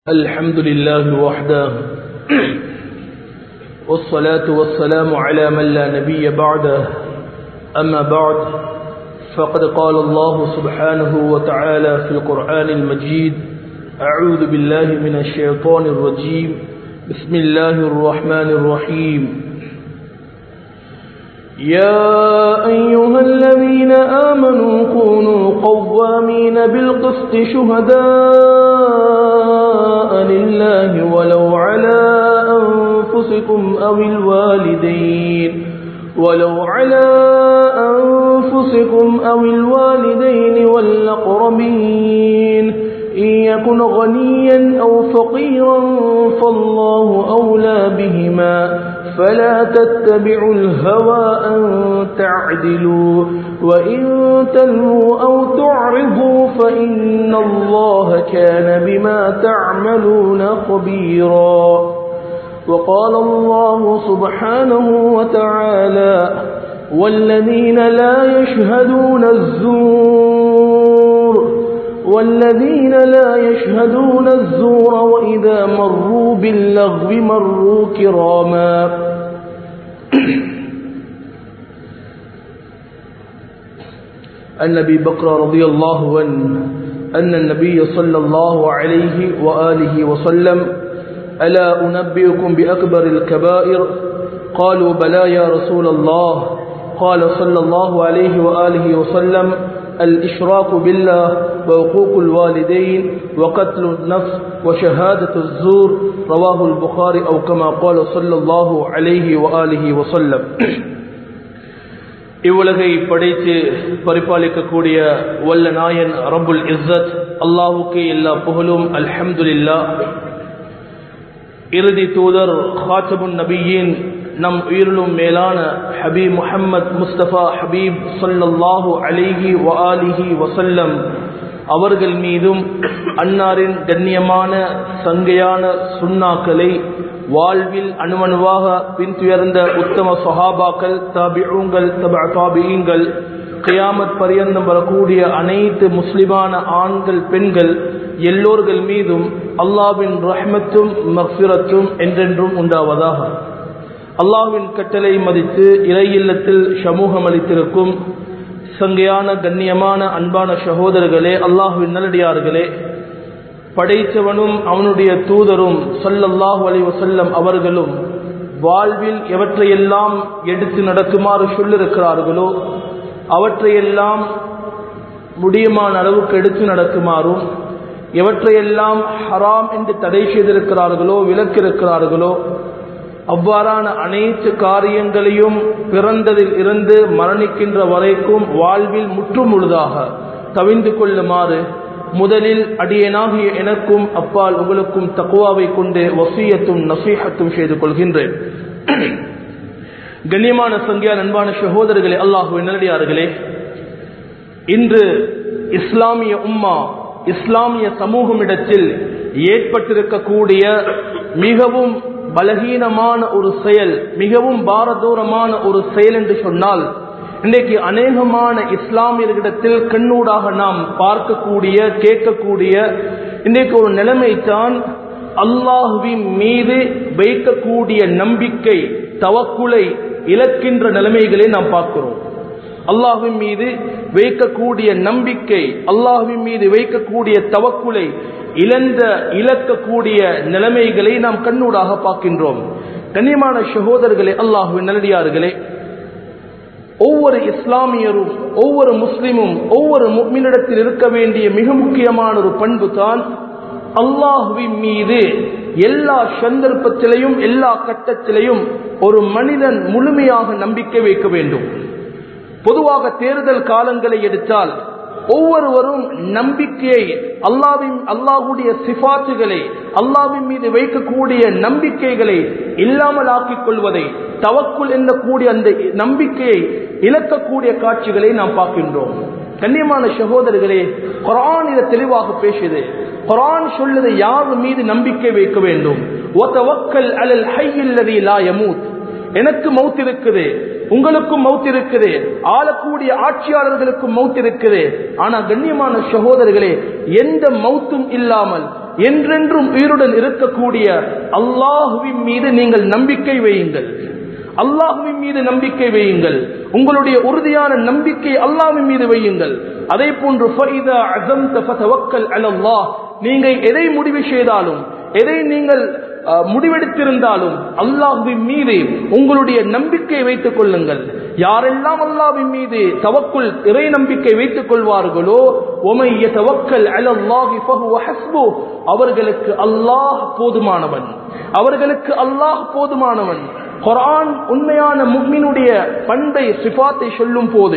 الحمد لله وحده والصلاة والسلام على من لا نبي بعده أما بعد فقد قال الله سبحانه وتعالى في القرآن المجيد أعوذ بالله من الشيطان الرجيم بسم الله الرحمن الرحيم يا أيها الذين آمنوا كونوا قوامين بالقسط شهداء لله ولو على أنفسكم أو الوالدين ولو على أنفسكم أو الوالدين والأقربين إن يكن غنيا أو فقيرا فالله أولى بهما فلا تتبعوا الهوى أن تعدلوا وإن تلووا أو تعرضوا فإن الله كان بما تعملون خبيرا وقال الله سبحانه وتعالى والذين لا يشهدون الزور والذين لا يشهدون الزور وإذا مروا باللغو مروا كراما عن أبي بكر رضي الله عنه أن النبي صلى الله عليه وآله وسلم ألا أنبئكم بأكبر الكبائر قالوا بلى يا رسول الله قال صلى الله عليه وآله وسلم الإشراك بالله وعقوق الوالدين وقتل النفس وشهادة الزور رواه البخاري أو كما قال صلى الله عليه وآله وسلم இவ்வுலகை படைத்து பரிபாலிக்கக்கூடிய வல்ல நாயன் ரபுல் இஸ்ஸத் அல்லாஹுக்கு எல்லா புகழும் அல்ஹம்துலில்லா இறுதி தூதர் ஹாத்தபுன் நபியின் நம் உயிரிலும் மேலான ஹபீப் முஹம்மத் முஸ்தபா ஹபீப் சொல்லல்லாஹு அலிஹி வஆலிஹி வசல்லம் அவர்கள் மீதும் அன்னாரின் கண்ணியமான சங்கையான சுண்ணாக்களை வாழ்வில் அணுவணுவாக பின்துயர்ந்த உத்தம சொஹாபாக்கள் தாபியூங்கள் தப தாபியங்கள் கியாமத் பரியந்தம் வரக்கூடிய அனைத்து முஸ்லிமான ஆண்கள் பெண்கள் எல்லோர்கள் மீதும் அல்லாவின் ரஹ்மத்தும் மக்ஃபிரத்தும் என்றென்றும் உண்டாவதாக அல்லாவின் கட்டளை மதித்து இறை இல்லத்தில் சமூகம் அளித்திருக்கும் சங்கையான கண்ணியமான அன்பான சகோதரர்களே அல்லாஹுவின் நல்லடியார்களே படைத்தவனும் அவனுடைய தூதரும் சொல்லல்லாஹு அலி வசல்லம் அவர்களும் வாழ்வில் எவற்றையெல்லாம் எடுத்து நடக்குமாறு சொல்லிருக்கிறார்களோ அவற்றையெல்லாம் முடியுமான அளவுக்கு எடுத்து நடக்குமாறும் எவற்றையெல்லாம் ஹராம் என்று தடை செய்திருக்கிறார்களோ விலக்கிருக்கிறார்களோ அவ்வாறான அனைத்து காரியங்களையும் பிறந்ததில் இருந்து மரணிக்கின்ற வரைக்கும் வாழ்வில் முற்றுமுழுதாக தவிந்து கொள்ளுமாறு முதலில் அடியனாகிய எனக்கும் அப்பால் உங்களுக்கும் தக்குவாவை கொண்டு வசியத்தும் நசீகத்தும் செய்து கொள்கின்றேன் கண்ணியமான சங்கியா அன்பான சகோதரர்களே அல்லாஹுவின் நேரடியார்களே இன்று இஸ்லாமிய உம்மா இஸ்லாமிய சமூகமிடத்தில் ஏற்பட்டிருக்கக்கூடிய மிகவும் பலகீனமான ஒரு செயல் மிகவும் பாரதூரமான ஒரு செயல் என்று சொன்னால் இன்றைக்கு அநேகமான இஸ்லாமியர்களிடத்தில் கண்ணூடாக நாம் பார்க்கக்கூடிய கேட்கக்கூடிய இன்றைக்கு ஒரு நிலைமை தான் அல்லாஹுவின் மீது வைக்கக்கூடிய நம்பிக்கை தவக்குலை இழக்கின்ற நிலைமைகளை நாம் பார்க்கிறோம் அல்லாஹுவின் மீது வைக்கக்கூடிய நம்பிக்கை அல்லாஹுவின் மீது வைக்கக்கூடிய தவக்குலை இழந்த இழக்கக்கூடிய நிலைமைகளை நாம் கண்ணூடாக பார்க்கின்றோம் கண்ணியமான சகோதரர்களே அல்லாஹுவின் நல்லடியார்களே ஒவ்வொரு இஸ்லாமியரும் ஒவ்வொரு முஸ்லிமும் ஒவ்வொரு முக்மினிடத்தில் இருக்க வேண்டிய மிக முக்கியமான ஒரு பண்பு தான் அல்லாஹுவின் மீது எல்லா சந்தர்ப்பத்திலையும் எல்லா கட்டத்திலையும் ஒரு மனிதன் முழுமையாக நம்பிக்கை வைக்க வேண்டும் பொதுவாக தேர்தல் காலங்களை எடுத்தால் ஒவ்வொருவரும் நம்பிக்கையை அல்லாவின் அல்லாஹுடைய சிபாத்துகளை அல்லாவின் மீது வைக்கக்கூடிய நம்பிக்கைகளை இல்லாமல் ஆக்கிக் கொள்வதை தவக்குள் எண்ணக்கூடிய அந்த நம்பிக்கையை இழக்கக்கூடிய காட்சிகளை நாம் பார்க்கின்றோம் கண்ணியமான சகோதரர்களே குரான் இதை தெளிவாக பேசுது குரான் சொல்லுது யார் மீது நம்பிக்கை வைக்க வேண்டும் அலல் ஹையில்லதி லா யமூத் எனக்கு மவுத் இருக்குது உங்களுக்கும் மவுத் இருக்குது ஆளக்கூடிய ஆட்சியாளர்களுக்கும் மவுத் இருக்குது ஆனா கண்ணியமான சகோதரர்களே எந்த மவுத்தும் இல்லாமல் என்றென்றும் உயிருடன் இருக்கக்கூடிய அல்லாஹுவின் மீது நீங்கள் நம்பிக்கை வையுங்கள் அல்லாஹுவின் மீது நம்பிக்கை வையுங்கள் உங்களுடைய உறுதியான நம்பிக்கை அல்லாஹ்வின் மீது வையுங்கள் அதே போன்று ஃபைதா அஸம்த ஃபதவக்கல் அலல்லாஹ் நீங்கள் எதை முடிவு செய்தாலும் எதை நீங்கள் அஹ், முடிவெடுத்திருந்தாலும் அல்லாஹ்வின் மீது உங்களுடைய நம்பிக்கை வைத்துக் கொள்ளுங்கள் யாரெல்லாம் அல்லாஹ்வின் மீது தவக்குல் இறை நம்பிக்கை வைத்துக் கொள்வார்களோ ஒமைய தவக்கல் அலல்லாஹி ஃபஹுவ ஹஸ்பு அவர்களுக்கு அல்லாஹ் போதுமானவன் அவர்களுக்கு அல்லாஹ் போதுமானவன் குர்ஆன் உண்மையான முக்மினுடைய பண்பை சிஃபாத்தை சொல்லும் போது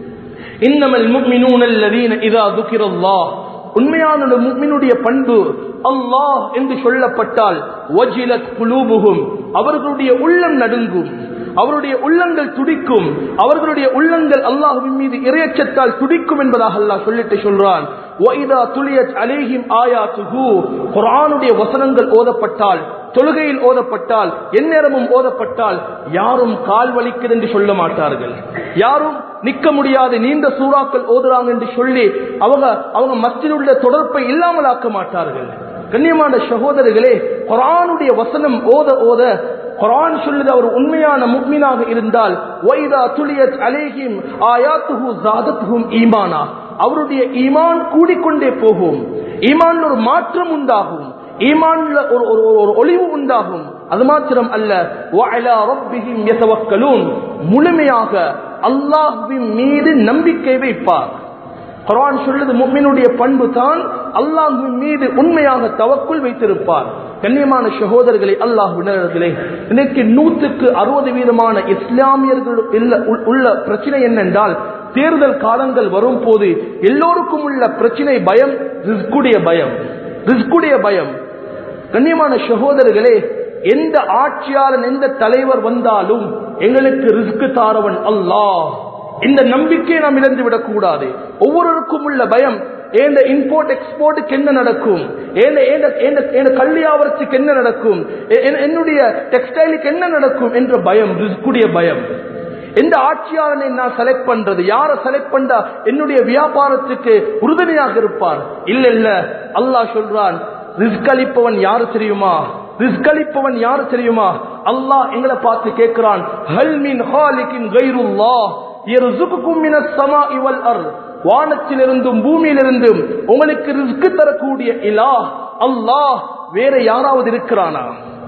இன்னமல் முக்மினூன அல்லதீன இதா துக்கிரல்லாஹ் உண்மையான ஒரு முக்மினுடைய பண்பு அல்லாஹ் என்று சொல்லப்பட்டால் வஜிலத் குலூபுகும் அவர்களுடைய உள்ளம் நடுங்கும் அவருடைய உள்ளங்கள் துடிக்கும் அவர்களுடைய உள்ளங்கள் அல்லாஹ்வின் மீது இறையச்சத்தால் துடிக்கும் என்பதாக அல்லாஹ் சொல்லிட்டு சொல்றான் وَإِذَا تُلِيَتْ عَلَيْهِمْ آيَاتُهُ குர்ஆனுடைய வசனங்கள் ஓதப்பட்டால் தொழுகையில் ஓதப்பட்டால் எந்நேரமும் ஓதப்பட்டால் யாரும் கால் வலிக்குது என்று சொல்ல மாட்டார்கள் யாரும் நிக்க முடியாது நீண்ட சூறாக்கள் ஓதுறாங்க என்று சொல்லி அவங்க அவங்க மத்தியில் உள்ள தொடர்பை இல்லாமல் ஆக்க மாட்டார்கள் கண்ணியமான சகோதரர்களே குர்ஆனுடைய வசனம் ஓத ஓத குர்ஆன் சொல்லுது அவர் உண்மையான முக்மீனாக இருந்தால் வைதா துலியத் அலைஹிம் ஆயாத்துஹு ஜாதத்துஹும் ஈமானா அவருடைய ஈமான் கூடிக்கொண்டே போகும் ஈமான்ல ஒரு மாற்றம் உண்டாகும் ஈமான்ல ஒரு ஒரு ஒரு- ஒரு ஒளிவு உண்டாகும் அது மாத்திரம் அல்ல வஅலா ரப்பிஹிம் யதவக்கலூன் முழுமையாக அல்லாஹ்வின் மீது நம்பிக்கை வைப்பார் குர்ஆன் சொல்லுது முஃமினுடைய பண்பு தான் அல்லாஹ்வின் மீது உண்மையாக தவக்குள் வைத்திருப்பார் கண்ணியமான சகோதரர்களே அல்லாஹ் வினர்களே இன்னைக்கு நூற்றுக்கு அறுபது வீதமான இஸ்லாமியர்கள் இல்ல- உள்- உள்ள பிரச்சனை என்னென்றால் தேர்தல் காலங்கள் வரும் போது எல்லோருக்கும் உள்ள பிரச்சனை பயம் ரிஸ்குடைய பயம் ரிஸ்குடைய பயம் கண்ணியமான சகோதரர்களே எந்த ஆட்சியாளன் எந்த தலைவர் வந்தாலும் எங்களுக்கு ரிஸ்க் தாரவன் அல்லாஹ் இந்த நம்பிக்கையை நாம் இழந்து விடக்கூடாது ஒவ்வொருவருக்கும் உள்ள பயம் ஏந்த இம்போர்ட் எக்ஸ்போர்ட்டுக்கு என்ன நடக்கும் ஏந்த ஏந்த ஏந்த ஏந்த கல்வியாவரத்துக்கு என்ன நடக்கும் எ- எ- என்னுடைய டெக்ஸ்டைலுக்கு என்ன நடக்கும் என்ற பயம் ரிஸ்குடைய பயம் எந்த ஆட்சியாளனை நான் செலக்ட் பண்றது யாரை செலக்ட் பண்ணா என்னுடைய வியாபாரத்துக்கு உறுதுணையாக இருப்பார் இல்ல இல்ல அல்லாஹ் சொல்றான் ரிஸ்க் அளிப்பவன் யாரு தெரியுமா ரிஸ்க் அளிப்பவன் யாரு தெரியுமா அல்லாஹ் எங்களை பார்த்து கேட்கிறான் ஹல் மின் ஹாலிகின் கைருல்லாஹ் யர்சுகுக்கும் மினஸ் ஸமாஇ வல் அர்த் வானத்திலிருந்தும் பூமியிலிருந்தும் உங்களுக்கு ரிஸ்க் தரக்கூடிய இலாஹ் அல்லாஹ் வேற யாராவது இருக்கிறானா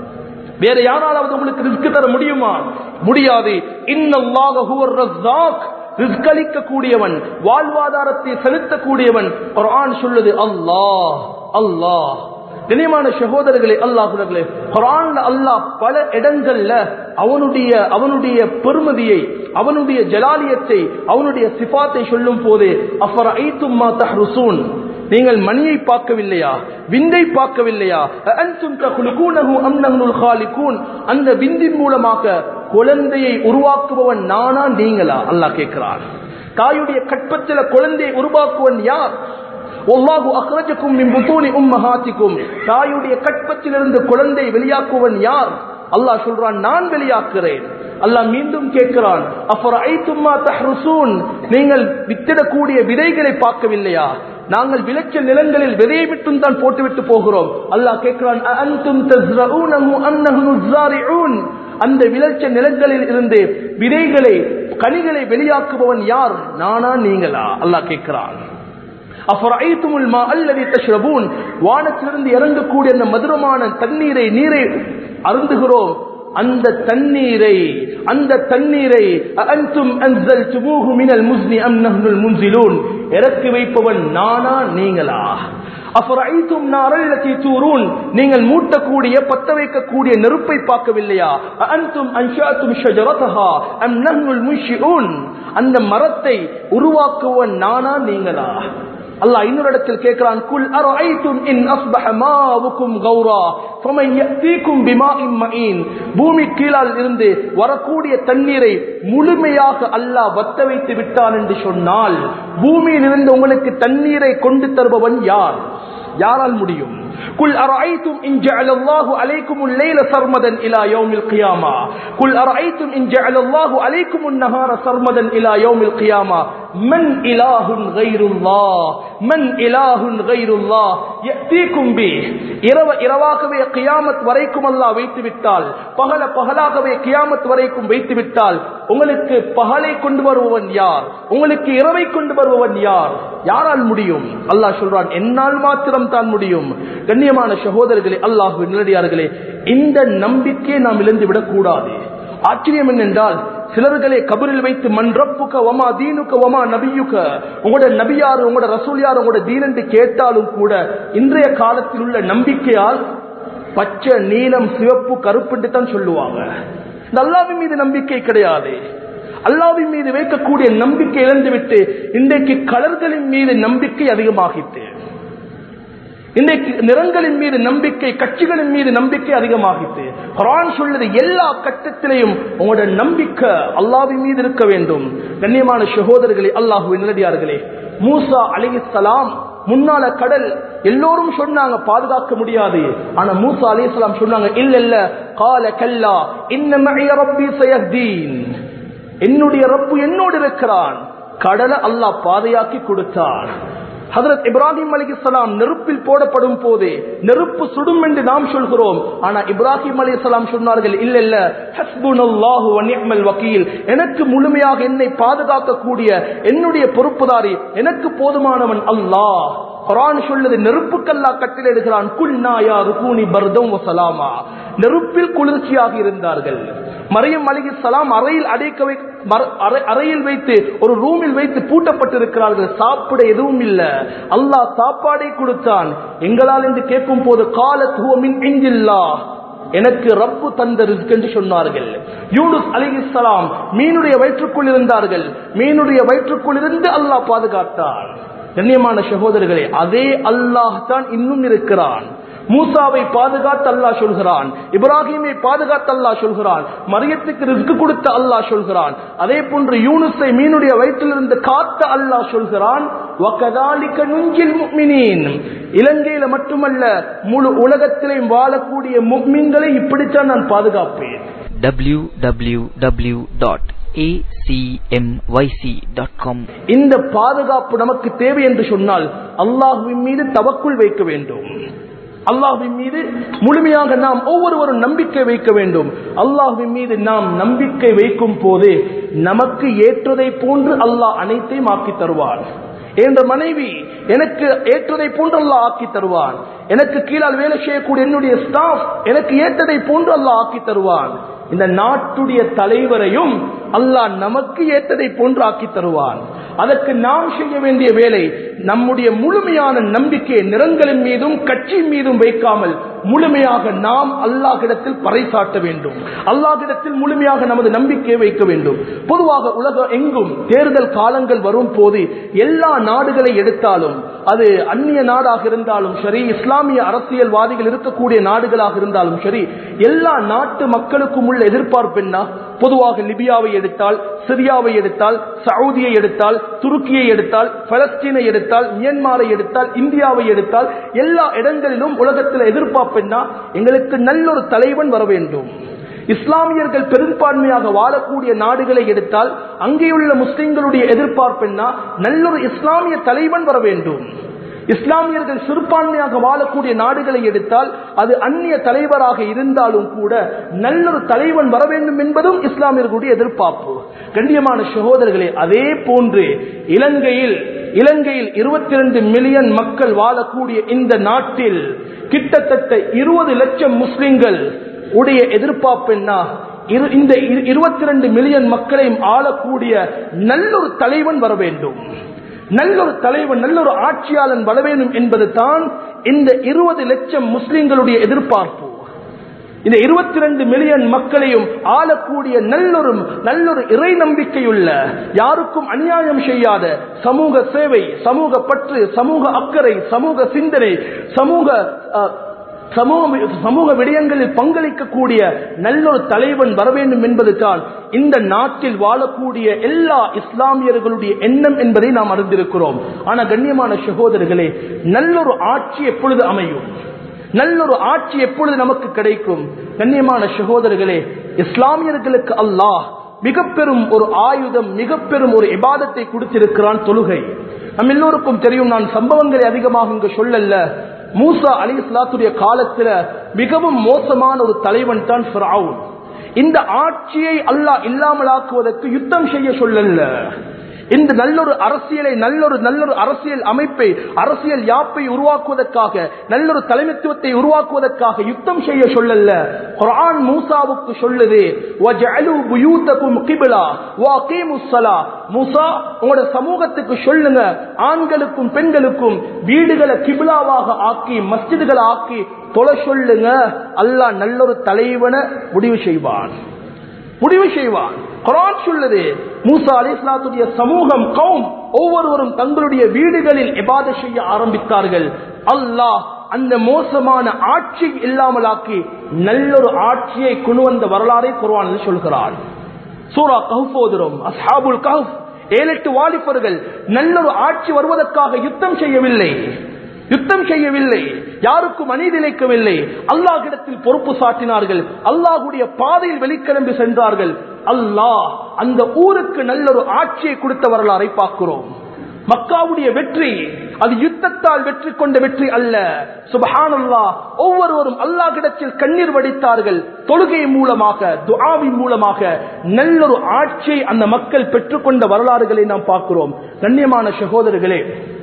வேற யாராலாவது உங்களுக்கு ரிஸ்க் தர முடியுமா முடியாது இன்னல்லாஹு ஹுவர் ரஸாக் ரிஸ்க் அளிக்கக்கூடியவன் வாழ்வாதாரத்தை செலுத்தக்கூடியவன் குர்ஆன் சொல்லுது அல்லாஹ் அல்லாஹ் கண்ணியமான சகோதரர்களே அல்லாஹுடர்களே குர்ஆன்ல அல்லாஹ் பல இடங்கள்ல அவனுடைய அவனுடைய பெருமதியை அவனுடைய ஜலாலியத்தை அவனுடைய சிபாத்தை சொல்லும் போது அஃபர் ஐத்தும் மா தஹ்ருசூன் நீங்கள் மணியை பார்க்கவில்லையா விந்தை பார்க்கவில்லையா அன்தும் தகுலுகூனஹு அம் நஹ்னுல் காலிகூன் அந்த விந்தின் மூலமாக குழந்தையை உருவாக்குபவன் நானா நீங்களா அல்லாஹ் கேட்கிறான் தாயுடைய கற்பத்தில குழந்தையை உருவாக்குவன் யார் ஒல்லாஹு அக்ரஜக்கும் மின் புத்தூனி உம்மஹாத்திக்கும் தாயுடைய கற்பத்திலிருந்து குழந்தை வெளியாக்குவன் யார் அல்லாஹ் சொல்றான் நான் வெளியாக்குறேன் அல்லாஹ் மீண்டும் கேட்கிறான் அப்புறம் ஐத்தும்மா தஹ்ருசூன் நீங்கள் வித்திடக்கூடிய விதைகளை பார்க்கவில்லையா நாங்கள் விளைச்சல் நிலங்களில் விதையை மட்டும் தான் போட்டுவிட்டு போகிறோம் அல்லாஹ் கேட்கிறான் அன்தும் தஸ்ரஊனஹு அம் நஹ்னு ஸாரிஊன் அந்த விளைச்சல் நிலங்களில் இருந்து விதைகளை கனிகளை வெளியாக்குபவன் யார் நானா நீங்களா அல்லாஹ் கேட்கிறான் அஃபரைத்துமுல் மா அல்லதி தஷ்ரபூன் வானத்திலிருந்து இறங்கக்கூடிய அந்த மதுரமான தண்ணீரை நீரை அருந்துகிறோம் அந்த தண்ணீரை அந்த தண்ணீரை அன்தும் அன்சல்துமூஹு மினல் முஸ்னி அம் நஹ்னுல் முன்சிலூன் இறக்கி வைப்பவன் நானா நீங்களா அஃபரைத்தும் நாரல்லதி தூரூன் நீங்கள் மூட்டக்கூடிய பத்த வைக்கக்கூடிய நெருப்பை பார்க்கவில்லையா அன்தும் அன்ஷாத்தும் ஷஜரதஹா அம் நஹ்னுல் முன்ஷிஊன் அந்த மரத்தை உருவாக்குவன் நானா நீங்களா அல்லாஹ் இன்னொரு இடத்தில் கேட்கிறான் குல் அரைத்தும் இன் அஸ்பஹ மாவுக்கும் கௌரா ஃபமன் யஅதீக்கும் பிமாஇன் மஈன் பூமி கீழால் இருந்து வரக்கூடிய தண்ணீரை முழுமையாக அல்லாஹ் வத்த வைத்து விட்டான் என்று சொன்னால் பூமியில் இருந்து உங்களுக்கு தண்ணீரை கொண்டு தருபவன் யார் யாரால் முடியும் قل أرأيتم إن جعل الله عليكم الليل سرمدا إلى يوم القيامة قل أرأيتم إن جعل الله عليكم النهار سرمدا إلى يوم القيامة மன் இலாஹுன் கைருல்லாஹ் மன் இலாஹுன் கைருல்லாஹ் யத்தீக்கும் பி இரவ இரவாகவே கியாமத் வரைக்கும் அல்லாஹ் வைத்து விட்டால் பகல பகலாகவே கியாமத் வரைக்கும் வைத்து விட்டால் உங்களுக்கு பகலை கொண்டு வருபவன் யார் உங்களுக்கு இரவை கொண்டு வருபவன் யார் யாரால் முடியும் அல்லாஹ் சொல்றான் என்னால் மாத்திரம் தான் முடியும் கண்ணியமான சகோதரர்களே அல்லாஹ் நிலடியார்களே இந்த நம்பிக்கையை நாம் இழந்து விடக்கூடாது ஆச்சரியம் என்னென்றால் சிலர்களே கபரில் வைத்து மண் ரப்புக்க வமா தீனுக்க வமா நபியுக்க உங்களோட நபியார் உங்களோட ரசூல் யார் உங்களோட தீன் என்று கேட்டாலும் கூட இன்றைய காலத்தில் உள்ள நம்பிக்கையால் பச்சை நீலம் சிவப்பு கருப்பு தான் சொல்லுவாங்க இந்த அல்லாவின் மீது நம்பிக்கை கிடையாது அல்லாவின் மீது வைக்கக்கூடிய நம்பிக்கை இழந்துவிட்டு இன்றைக்கு கலர்களின் மீது நம்பிக்கை அதிகமாகிட்டு இன்றைக்கு நிறங்களின் மீது நம்பிக்கை கட்சிகளின் மீது நம்பிக்கை அதிகமாகிட்டு குரான் சொல்லுது எல்லா கட்டத்திலையும் உங்களோட நம்பிக்கை அல்லாவின் மீது இருக்க வேண்டும் கண்ணியமான சகோதரர்களே அல்லாஹுவின் நிலடியார்களே மூசா அலிசலாம் முன்னால கடல் எல்லோரும் சொன்னாங்க பாதுகாக்க முடியாது ஆனா மூசா அலிஸ்லாம் சொன்னாங்க இல்ல இல்ல கால கல்லா இன்ன ரப்பி சயஹ்தீன் என்னுடைய ரப்பு என்னோடு இருக்கிறான் கடலை அல்லாஹ் பாதையாக்கி கொடுத்தான் ஹதரத் இப்ராஹிம் அலிசலாம் நெருப்பில் போடப்படும் போது நெருப்பு சுடும் என்று நாம் சொல்கிறோம் ஆனா இப்ராஹிம் அலிசலாம் சொன்னார்கள் இல்ல இல்ல ஹஸ்புனல்லாஹு வ நிஅமல் வக்கீல் எனக்கு முழுமையாக என்னை பாதுகாக்கக்கூடிய என்னுடைய பொறுப்புதாரி எனக்கு போதுமானவன் அல்லாஹ் குரான் சொல்லுது நெருப்புக்கல்லா கட்டிலிடுகிறான் குல்நாயா ருகூனி பர்தம் வசலாமா நெருப்பில் குளிர்ச்சியாக இருந்தார்கள் மரியம் அலிகி சலாம் அறையில் அடைக்க வை அறையில் வைத்து ஒரு ரூமில் வைத்து பூட்டப்பட்டிருக்கிறார்கள் சாப்பிட எதுவும் இல்ல அல்லாஹ் சாப்பாடை கொடுத்தான் எங்களால் என்று கேட்கும் போது காலத்துவமின் இஞ்சில்லா எனக்கு ரப்பு தந்த ரிஸ்க் என்று சொன்னார்கள் யூனுஸ் அலிஹிஸ்லாம் மீனுடைய வயிற்றுக்குள் இருந்தார்கள் மீனுடைய வயிற்றுக்குள் இருந்து அல்லாஹ் பாதுகாத்தான் கண்ணியமான சகோதரர்களே அதே அல்லாஹ் தான் இன்னும் இருக்கிறான் மூசாவை பாதுகாத்து அல்லாஹ் சொல்கிறான் இப்ராஹிமை பாதுகாத்து அல்லாஹ் சொல்கிறான் மரியத்துக்கு ரிஸ்க் கொடுத்த அல்லாஹ் சொல்கிறான் அதே போன்று யூனுஸை மீனுடைய வயிற்றிலிருந்து காத்த அல்லாஹ் சொல்கிறான் இலங்கையில மட்டுமல்ல முழு உலகத்திலையும் வாழக்கூடிய முக்மீன்களை இப்படித்தான் நான் பாதுகாப்பேன் acmyc.com இந்த பாதுகாப்பு நமக்கு தேவை என்று சொன்னால் அல்லாஹுவின் மீது தவக்குள் வைக்க வேண்டும் அல்லாஹுவின் மீது முழுமையாக நாம் ஒவ்வொருவரும் நம்பிக்கை வைக்க வேண்டும் அல்லாஹுவின் மீது நாம் நம்பிக்கை வைக்கும் போது நமக்கு ஏற்றதை போன்று அல்லாஹ் அனைத்தையும் ஆக்கி தருவான் என்ற மனைவி எனக்கு ஏற்றதை போன்று அல்லாஹ் ஆக்கி தருவான் எனக்கு கீழால் வேலை செய்யக்கூடிய என்னுடைய ஸ்டாஃப் எனக்கு ஏற்றதை போன்று அல்லாஹ் ஆக்கி தருவான் இந்த நாட்டுடைய தலைவரையும் அல்லாஹ் நமக்கு ஏற்றதை போன்று ஆக்கி தருவான் அதற்கு நாம் செய்ய வேண்டிய வேலை நம்முடைய முழுமையான நம்பிக்கையை நிறங்களின் மீதும் கட்சி மீதும் வைக்காமல் முழுமையாக நாம் அல்லாஹிடத்தில் பறைசாட்ட வேண்டும் அல்லாஹிடத்தில் முழுமையாக நமது நம்பிக்கையை வைக்க வேண்டும் பொதுவாக உலகம் எங்கும் தேர்தல் காலங்கள் வரும் போது எல்லா நாடுகளை எடுத்தாலும் அது அந்நிய நாடாக இருந்தாலும் சரி இஸ்லாமிய அரசியல்வாதிகள் இருக்கக்கூடிய நாடுகளாக இருந்தாலும் சரி எல்லா நாட்டு மக்களுக்கும் உள்ள எதிர்பார்ப்பு என்ன பொதுவாக லிபியாவை எடுத்தால் சிரியாவை எடுத்தால் சவுதியை எடுத்தால் துருக்கியை எடுத்தால் பலஸ்தீனை எடுத்தால் மியன்மாரை எடுத்தால் இந்தியாவை எடுத்தால் எல்லா இடங்களிலும் உலகத்தில் எதிர்பார்ப்பு என்ன எங்களுக்கு நல்லொரு தலைவன் வர வேண்டும் இஸ்லாமியர்கள் பெரும்பான்மையாக வாழக்கூடிய நாடுகளை எடுத்தால் அங்கேயுள்ள முஸ்லிம்களுடைய எதிர்பார்ப்பு என்ன நல்லொரு இஸ்லாமிய தலைவன் வர வேண்டும் இஸ்லாமியர்கள் சிறுபான்மையாக வாழக்கூடிய நாடுகளை எடுத்தால் அது அந்நிய தலைவராக இருந்தாலும் கூட நல்லொரு தலைவன் வர வேண்டும் என்பதும் இஸ்லாமியர்களுடைய எதிர்பார்ப்பு கண்ணியமான சகோதரர்களே அதே போன்று இலங்கையில் இலங்கையில் இருபத்தி ரெண்டு மில்லியன் மக்கள் வாழக்கூடிய இந்த நாட்டில் கிட்டத்தட்ட இருபது லட்சம் முஸ்லிம்கள் உடைய எதிர்பார்ப்பு என்ன இந்த இருபத்தி ரெண்டு மில்லியன் மக்களையும் ஆளக்கூடிய நல்லொரு தலைவன் வர வேண்டும் நல்லொரு தலைவன் நல்லொரு ஆட்சியாளன் வர வேண்டும் என்பது தான் இந்த இருபது லட்சம் முஸ்லிம்களுடைய எதிர்பார்ப்பு இந்த இருபத்தி ரெண்டு மில்லியன் மக்களையும் ஆளக்கூடிய நல்லொரு நல்லொரு இறை நம்பிக்கையுள்ள யாருக்கும் அநியாயம் செய்யாத சமூக சேவை சமூக பற்று சமூக அக்கறை சமூக சிந்தனை சமூக சமூக சமூக விடயங்களில் பங்களிக்கக்கூடிய நல்லொரு தலைவன் வர வேண்டும் என்பது தான் இந்த நாட்டில் வாழக்கூடிய எல்லா இஸ்லாமியர்களுடைய எண்ணம் என்பதை நாம் அறிந்திருக்கிறோம் ஆனா கண்ணியமான சகோதரர்களே நல்லொரு ஆட்சி எப்பொழுது அமையும் நல்லொரு ஆட்சி எப்பொழுது நமக்கு கிடைக்கும் கண்ணியமான சகோதரர்களே இஸ்லாமியர்களுக்கு அல்லாஹ் மிக பெரும் ஒரு ஆயுதம் மிக பெரும் ஒரு இபாதத்தை கொடுத்திருக்கிறான் தொழுகை நம்ம எல்லோருக்கும் தெரியும் நான் சம்பவங்களை அதிகமாக இங்கு சொல்லல மூசா அலி இஸ்லாத்துடைய காலத்துல மிகவும் மோசமான ஒரு தலைவன் தான் ஃபிரவுன் இந்த ஆட்சியை அல்லாஹ் இல்லாமலாக்குவதற்கு யுத்தம் செய்ய சொல்லல இந்த நல்லொரு அரசியலை நல்லொரு நல்லொரு அரசியல் அமைப்பை அரசியல் யாப்பை உருவாக்குவதற்காக நல்லொரு தலைமைத்துவத்தை உருவாக்குவதற்காக யுத்தம் செய்ய சொல்லல குர்ஆன் மூசாவுக்கு சொல்லுது வஜஅலு புயூதகும் கிப்லா வஅகீமுஸ் ஸலா மூசா உங்களோட சமூகத்துக்கு சொல்லுங்க ஆண்களுக்கும் பெண்களுக்கும் வீடுகளை கிபிலாவாக ஆக்கி மஸ்ஜிதுகளை ஆக்கி தொலை சொல்லுங்க அல்லாஹ் நல்லொரு தலைவனை முடிவு செய்வான் முடிவு செய்வான் குரான் சொல்லுது மூசா அலிஸ்லாத்துடைய சமூகம் கௌம் ஒவ்வொருவரும் தங்களுடைய வீடுகளில் எபாத செய்ய ஆரம்பித்தார்கள் அல்லாஹ் அந்த மோசமான ஆட்சி இல்லாமலாக்கி நல்லொரு ஆட்சியை கொண்டு வந்த வரலாறை குர்ஆனில் சொல்கிறான் சூரா கஹ் ஓதுறோம் அஸ்ஹாபுல் கஹ் ஏழு எட்டு வாலிபர்கள் நல்லொரு ஆட்சி வருவதற்காக யுத்தம் செய்யவில்லை யுத்தம் செய்யவில்லை யாருக்கும் அநீதிழைக்கவில்லை அல்லாஹிடத்தில் பொறுப்பு சாட்டினார்கள் அல்லாஹுடைய பாதையில் வெளிக்கிளம்பி சென்றார்கள் அல்லாஹ் அந்த ஊருக்கு நல்லொரு ஆட்சியை கொடுத்த வரலாறை பார்க்கிறோம் மக்காவுடைய வெற்றி அது யுத்தத்தால் வெற்றி கொண்ட வெற்றி அல்ல சுபஹானல்லா ஒவ்வொருவரும் அல்லாஹிடத்தில் கண்ணீர் வடித்தார்கள் தொழுகை மூலமாக துஆவின் மூலமாக நல்லொரு ஆட்சியை அந்த மக்கள் பெற்றுக்கொண்ட வரலாறுகளை நாம் பார்க்கிறோம் கண்ணியமான சகோதரர்களே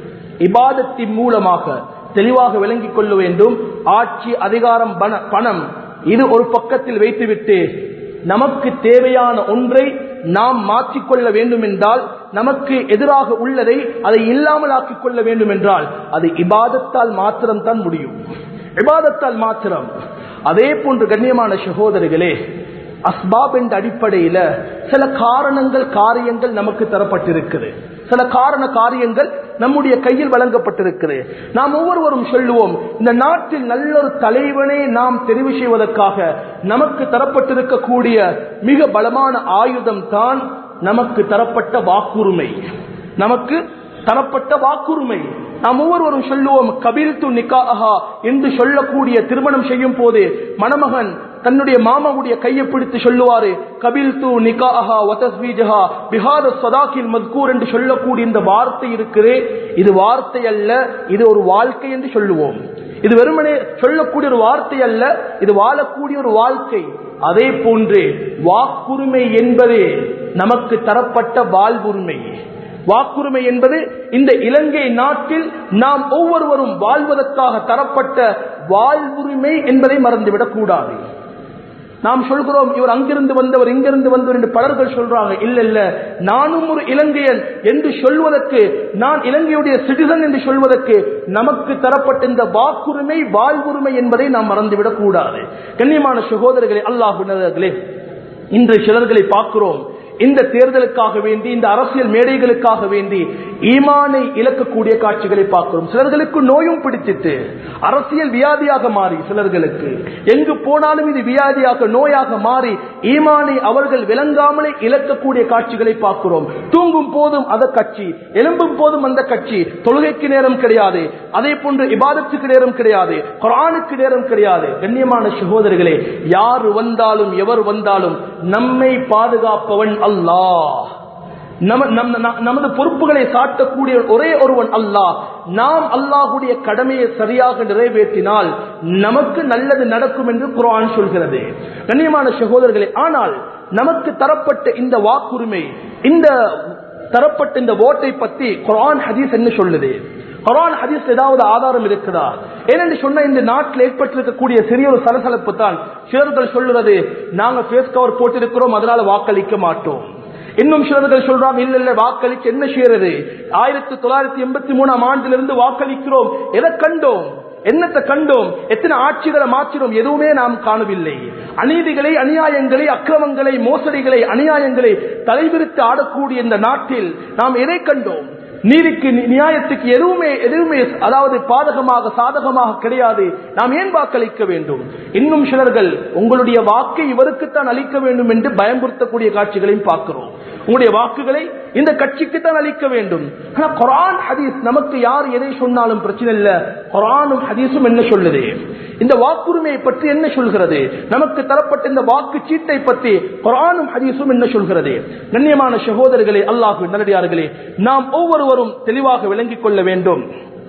இபாதத்தின் மூலமாக தெளிவாக விளங்கிக் கொள்ள வேண்டும் ஆட்சி அதிகாரம் பண- பணம் இது ஒரு பக்கத்தில் வைத்துவிட்டு நமக்கு தேவையான ஒன்றை நாம் மாற்றிக்கொள்ள வேண்டும் என்றால் நமக்கு எதிராக உள்ளதை அதை இல்லாமல் ஆக்கிக் கொள்ள வேண்டும் என்றால் அது இபாதத்தால் மாத்திரம்தான் முடியும் இபாதத்தால் மாத்திரம் அதே போன்று கண்ணியமான சகோதரிகளே அஸ்பாப் என்ற அடிப்படையில சில காரணங்கள் காரியங்கள் நமக்கு தரப்பட்டிருக்குது சில காரண காரியங்கள் நம்முடைய கையில் வழங்கப்பட்டிருக்கிறது நாம் ஒவ்வொருவரும் சொல்லுவோம் இந்த நாட்டில் நல்லொரு தலைவனை நாம் தெரிவு செய்வதற்காக நமக்கு தரப்பட்டிருக்கக்கூடிய மிக பலமான ஆயுதம் தான் நமக்கு தரப்பட்ட வாக்குரிமை நமக்கு தரப்பட்ட வாக்குரிமை நாம் ஒவ்வொருவரும் சொல்லுவோம் கபில் து நிக்காஹா என்று சொல்லக்கூடிய திருமணம் செய்யும் போது மணமகன் தன்னுடைய மாமாவுடைய கையை பிடித்து சொல்லுவாரு கபில் து நிக்காஹா வதஸ்வீஜஹா பிஹார சதாக்கில் மத்கூர் என்று சொல்லக்கூடிய இந்த வார்த்தை இருக்கிறே இது வார்த்தை அல்ல இது ஒரு வாழ்க்கை என்று சொல்லுவோம் இது வெறுமனே சொல்லக்கூடிய ஒரு வார்த்தை அல்ல இது வாழக்கூடிய ஒரு வாழ்க்கை அதே போன்று வாக்குரிமை என்பதே நமக்கு தரப்பட்ட வாழ்வுரிமை வாக்குரிமை என்பது இந்த இலங்கை நாட்டில் நாம் ஒவ்வொருவரும் வாழ்வதற்காக தரப்பட்ட வாழ்வுரிமை என்பதை மறந்துவிடக் கூடாது நாம் சொல்கிறோம் இவர் அங்கிருந்து வந்தவர் இங்கிருந்து வந்தவர் என்று பலர்கள் சொல்றாங்க இல்ல இல்ல நானும் ஒரு இலங்கையன் என்று சொல்வதற்கு நான் இலங்கையுடைய சிட்டிசன் என்று சொல்வதற்கு நமக்கு தரப்பட்ட இந்த வாக்குரிமை வாழ்வுரிமை என்பதை நாம் மறந்துவிடக் கூடாது கண்ணியமான சகோதரர்களே அல்லாஹுனர்களே இன்று சிலர்களை பார்க்கிறோம் இந்த தேர்தலுக்காக வேண்டி இந்த அரசியல் மேடைகளுக்காக வேண்டி ஈமானை இழக்கக்கூடிய காட்சிகளை பார்க்கிறோம் சிலர்களுக்கு நோயும் பிடிச்சிட்டு அரசியல் வியாதியாக மாறி சிலர்களுக்கு எங்கு போனாலும் இது வியாதியாக நோயாக மாறி ஈமானை அவர்கள் விளங்காமலே இழக்கக்கூடிய காட்சிகளை பார்க்கிறோம் தூங்கும் போதும் அந்த கட்சி எலும்பும் போதும் அந்த கட்சி தொழுகைக்கு நேரம் கிடையாது அதே போன்று இபாதத்துக்கு நேரம் கிடையாது குரானுக்கு நேரம் கிடையாது கண்ணியமான சகோதரர்களே யார் வந்தாலும் எவர் வந்தாலும் நம்மை பாதுகாப்பவன் அல்லாஹ் நம- நம்- நம்- நமது பொறுப்புகளை சாட்டக்கூடிய ஒரே ஒருவன் அல்லாஹ் நாம் அல்லாஹுடைய கடமையை சரியாக நிறைவேற்றினால் நமக்கு நல்லது நடக்கும் என்று குர்ஆன் சொல்கிறது கண்ணியமான சகோதரர்களே ஆனால் நமக்கு தரப்பட்ட இந்த வாக்குரிமை இந்த தரப்பட்ட இந்த ஓட்டை பத்தி குர்ஆன் ஹதீஸ் என்ன சொல்லுது குர்ஆன் ஹதீஸ் ஏதாவது ஆதாரம் இருக்குதா ஏனென்று சொன்ன இந்த நாட்டில் ஏற்பட்டிருக்கக்கூடிய சிறிய ஒரு சலசலப்பு தான் சிலர்கள் சொல்லுறது நாங்க ஃபேஸ் கவர் போட்டிருக்கிறோம் அதனால வாக்களிக்க மாட்டோம் இன்னும் சிலர்கள் சொல்றாங்க இல்ல இல்ல வாக்களிச்சு என்ன செய்யறது ஆயிரத்தி தொள்ளாயிரத்தி எண்பத்தி மூணாம் ஆண்டிலிருந்து வாக்களிக்கிறோம் எதை கண்டோம் என்னத்தை கண்டோம் எத்தனை ஆட்சிகளை மாற்றினோம் எதுவுமே நாம் காணவில்லை அநீதிகளை அநியாயங்களை அக்கிரமங்களை மோசடிகளை அநியாயங்களை தலைவிரித்து ஆடக்கூடிய இந்த நாட்டில் நாம் எதை கண்டோம் நீதிக்கு நி- நியாயத்துக்கு எதுவுமே எதுவுமே அதாவது பாதகமாக சாதகமாக கிடையாது நாம் ஏன் வாக்களிக்க வேண்டும் இன்னும் சிலர்கள் உங்களுடைய வாக்கை இவருக்குத்தான் அளிக்க வேண்டும் என்று பயமுறுத்தக்கூடிய காட்சிகளையும் பார்க்கிறோம் உங்களுடைய வாக்குகளை இந்த கட்சிக்கு தான் அளிக்க வேண்டும் ஆனா குரான் ஹதீஸ் நமக்கு யார் எதை சொன்னாலும் பிரச்சனை இல்ல குரானும் ஹதீஸும் என்ன சொல்லுது இந்த வாக்குரிமையை பற்றி என்ன சொல்கிறது நமக்கு தரப்பட்ட இந்த வாக்கு சீட்டை பற்றி குரானும் ஹதீஸும் என்ன சொல்கிறது கண்ணியமான சகோதரர்களே அல்லாஹு நல்லடியார்களே நாம் ஒவ்வொருவரும் தெளிவாக விளங்கிக் கொள்ள வேண்டும்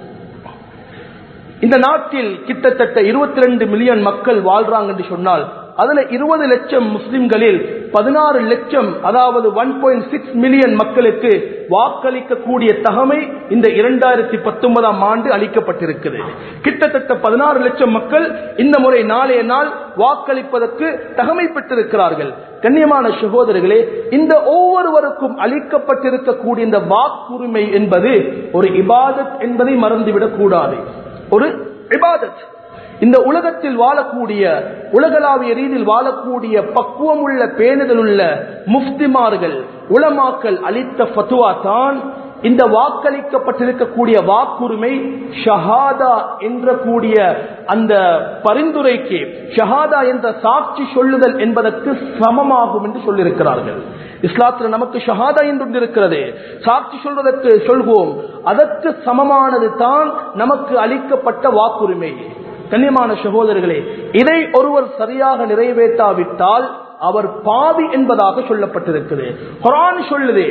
இந்த நாட்டில் கிட்டத்தட்ட இருபத்தி ரெண்டு மில்லியன் மக்கள் வாழ்றாங்க என்று சொன்னால் அதுல இருபது லட்சம் முஸ்லிம்களில் பதினாறு லட்சம் அதாவது ஒன் பாயிண்ட் சிக்ஸ் மில்லியன் மக்களுக்கு வாக்களிக்கக்கூடிய தகமை இந்த இரண்டாயிரத்தி பத்தொன்பதாம் ஆண்டு அளிக்கப்பட்டிருக்கிறது கிட்டத்தட்ட பதினாறு லட்சம் மக்கள் இந்த முறை நாளைய நாள் வாக்களிப்பதற்கு தகமை பெற்றிருக்கிறார்கள் கண்ணியமான சகோதரர்களே இந்த ஒவ்வொருவருக்கும் அளிக்கப்பட்டிருக்கக்கூடிய இந்த வாக்குரிமை என்பது ஒரு இபாதத் என்பதை மறந்துவிடக் கூடாது ஒரு இபாதத் இந்த உலகத்தில் வாழக்கூடிய உலகளாவிய ரீதியில் வாழக்கூடிய பக்குவம் உள்ள பேணுதல் உள்ள முஃப்திமார்கள் உலமாக்கல் அளித்த ஃபத்துவா தான் இந்த வாக்களிக்கப்பட்டிருக்கக்கூடிய வாக்குரிமை ஷஹாதா என்ற கூடிய அந்த பரிந்துரைக்கு ஷஹாதா என்ற சாட்சி சொல்லுதல் என்பதற்கு சமமாகும் என்று சொல்லியிருக்கிறார்கள் இஸ்லாத்தில் நமக்கு ஷஹாதா என்று இருக்கிறது சாட்சி சொல்வதற்கு சொல்வோம் அதற்கு சமமானது தான் நமக்கு அளிக்கப்பட்ட வாக்குரிமை கண்ணியமான சகோதரர்களே இதை ஒருவர் சரியாக நிறைவேற்றாவிட்டால் அவர் பாவி என்பதாக சொல்லப்பட்டிருக்கிறது குரான் சொல்லுது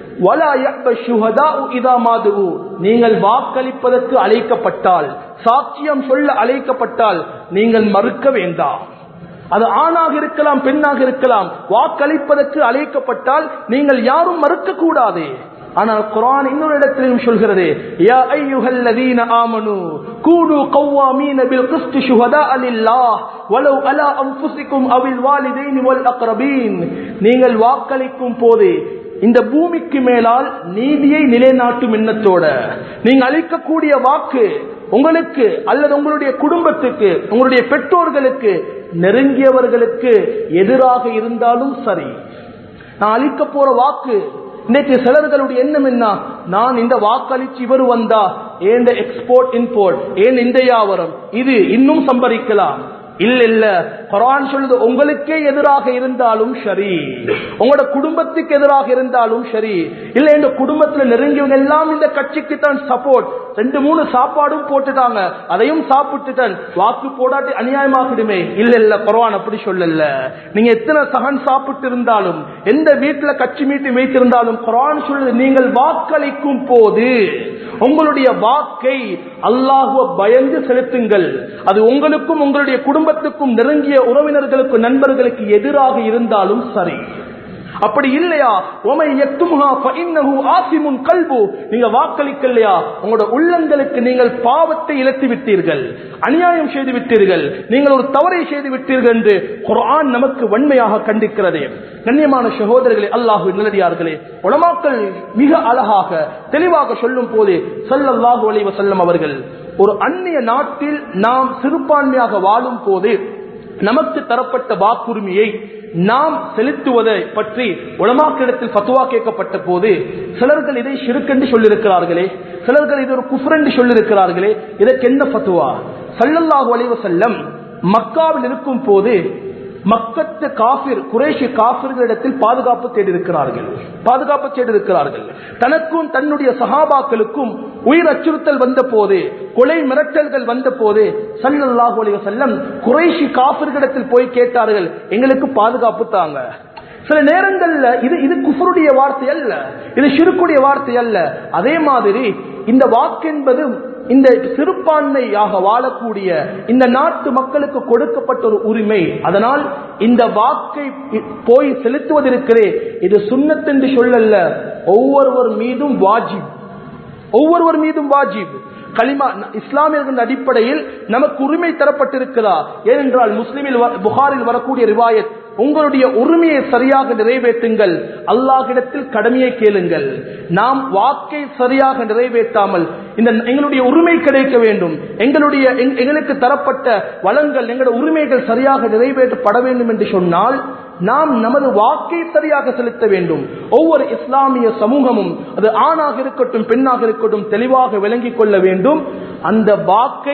நீங்கள் வாக்களிப்பதற்கு அழைக்கப்பட்டால் சாட்சியம் சொல்ல அழைக்கப்பட்டால் நீங்கள் மறுக்க வேண்டாம் அது ஆணாக இருக்கலாம் பெண்ணாக இருக்கலாம் வாக்களிப்பதற்கு அழைக்கப்பட்டால் நீங்கள் யாரும் மறுக்க கூடாது ஆனால் குரான் இன்னொரு இடத்திலும் சொல்கிறது யா அய்யுஹல்லதீன ஆமனு கூனு கவ்வாமீன பில் கிஸ்ட் ஷுஹதாஅ லில்லாஹ் வலவ் அலா அன்ஃபுசிக்கும் அவில் வாலிதைனி வல் அக்ரபீன் நீங்கள் வாக்களிக்கும் போது இந்த பூமிக்கு மேலால் நீதியை நிலைநாட்டும் எண்ணத்தோட நீங்க அளிக்கக்கூடிய வாக்கு உங்களுக்கு அல்லது உங்களுடைய குடும்பத்துக்கு உங்களுடைய பெற்றோர்களுக்கு நெருங்கியவர்களுக்கு எதிராக இருந்தாலும் சரி நான் அளிக்க போற வாக்கு இன்னைக்கு சிலர்களுடைய எண்ணம் என்ன நான் இந்த வாக்களிச்சு இவர் வந்தா ஏன் எக்ஸ்போர்ட் இம்போர்ட் ஏன் இந்த வியாபாரம் இது இன்னும் சம்பரிக்கலாம் இல்ல இல்ல குரான் சொல்லுது உங்களுக்கே எதிராக இருந்தாலும் சரி உங்களோட குடும்பத்துக்கு எதிராக இருந்தாலும் சரி இல்ல இந்த குடும்பத்துல நெருங்கியவங்க எல்லாம் இந்த கட்சிக்கு தான் சப்போர்ட் ரெண்டு மூணு சாப்பாடும் போட்டுட்டாங்க அதையும் சாப்பிட்டுட்டான் வாக்கு போடாட்டி அநியாயமாகிடுமே இல்ல இல்ல குரான் அப்படி சொல்லல நீங்க எத்தனை சகன் சாப்பிட்டு இருந்தாலும் எந்த வீட்டுல கட்சி மீட்டு வைத்திருந்தாலும் குரான் சொல்லுது நீங்கள் வாக்களிக்கும் போது உங்களுடைய வாக்கை அல்லாஹுவ பயந்து செலுத்துங்கள் அது உங்களுக்கும் உங்களுடைய குடும்பத்துக்கும் நெருங்கிய உறவினர்களுக்கு நண்பர்களுக்கு எதிராக இருந்தாலும் சரி அப்படி இல்லையா உமை எத்துமுகா ஃபஇன்னஹு ஆசிமுன் கல்பு நீங்க வாக்களிக்கலையா உங்களோட உள்ளங்களுக்கு நீங்கள் பாவத்தை இழத்து விட்டீர்கள் அநியாயம் செய்து விட்டீர்கள் நீங்கள் ஒரு தவறை செய்து விட்டீர்கள் என்று குர்ஆன் நமக்கு வன்மையாக கண்டிக்கிறது கண்ணியமான சகோதரர்களே அல்லாஹு நிலடியார்களே உலமாக்கள் மிக அழகாக தெளிவாக சொல்லும் போது ஸல்லல்லாஹு அலைஹி வஸல்லம் அவர்கள் ஒரு அந்நிய நாட்டில் நாம் சிறுபான்மையாக வாழும் போது நமக்கு தரப்பட்ட வாக்குரிமையை நாம் செலுத்துவதை பற்றி உலமாக்கிடத்தில் பத்துவா கேட்கப்பட்ட போது சிலர்கள் இதை சிறுக்கென்று சொல்லியிருக்கிறார்களே சிலர்கள் இது ஒரு குஃப்ரென்று சொல்லியிருக்கிறார்களே இதற்கு என்ன பத்துவா சல்லல்லாஹு அலைஹி வஸல்லம் மக்காவில் இருக்கும் போது மக்கத்து காபிர் குறைஷி காபிர்களிடத்தில் பாதுகாப்பு தேடியிருக்கிறார்கள் பாதுகாப்பு தேடியிருக்கிறார்கள் தனக்கும் தன்னுடைய சகாபாக்களுக்கும் உயிர் அச்சுறுத்தல் வந்த போது கொலை மிரட்டல்கள் வந்த போது சல்லல்லாஹு அலைஹி வஸல்லம் குறைஷி காபிர்களிடத்தில் போய் கேட்டார்கள் எங்களுக்கு பாதுகாப்பு தாங்க சில நேரங்கள்ல இது இது குஃபருடைய வார்த்தை அல்ல இது சிறுக்குடைய வார்த்தை அல்ல அதே மாதிரி இந்த வாக்கு என்பது இந்த சிறுபான்மையாக வாழக்கூடிய இந்த நாட்டு மக்களுக்கு கொடுக்கப்பட்ட ஒரு உரிமை அதனால் இந்த வாக்கை போய் செலுத்துவதற்கிறே இது சுண்ணத்தென்று சொல்லல்ல ஒவ்வொருவர் மீதும் வாஜிப் ஒவ்வொருவர் மீதும் வாஜிப் களிமா இஸ்லாமியர்களின் அடிப்படையில் நமக்கு உரிமை தரப்பட்டிருக்கிறதா ஏனென்றால் முஸ்லிமில் புகாரில் வரக்கூடிய ரிவாயத் உங்களுடைய உரிமையை சரியாக நிறைவேற்றுங்கள் அல்லாஹிடத்தில் கடமையை கேளுங்கள் நாம் வாக்கை சரியாக நிறைவேற்றாமல் இந்த எங்களுடைய உரிமை கிடைக்க வேண்டும் எங்களுடைய எங்களுக்கு தரப்பட்ட வளங்கள் எங்களுடைய உரிமைகள் சரியாக நிறைவேற்றப்பட வேண்டும் என்று சொன்னால் நாம் நமது வாக்கை சரியாக செலுத்த வேண்டும் ஒவ்வொரு இஸ்லாமிய சமூகமும் அது ஆணாக இருக்கட்டும் பெண்ணாக இருக்கட்டும் தெளிவாக விளங்கிக் கொள்ள வேண்டும் அந்த வாக்கை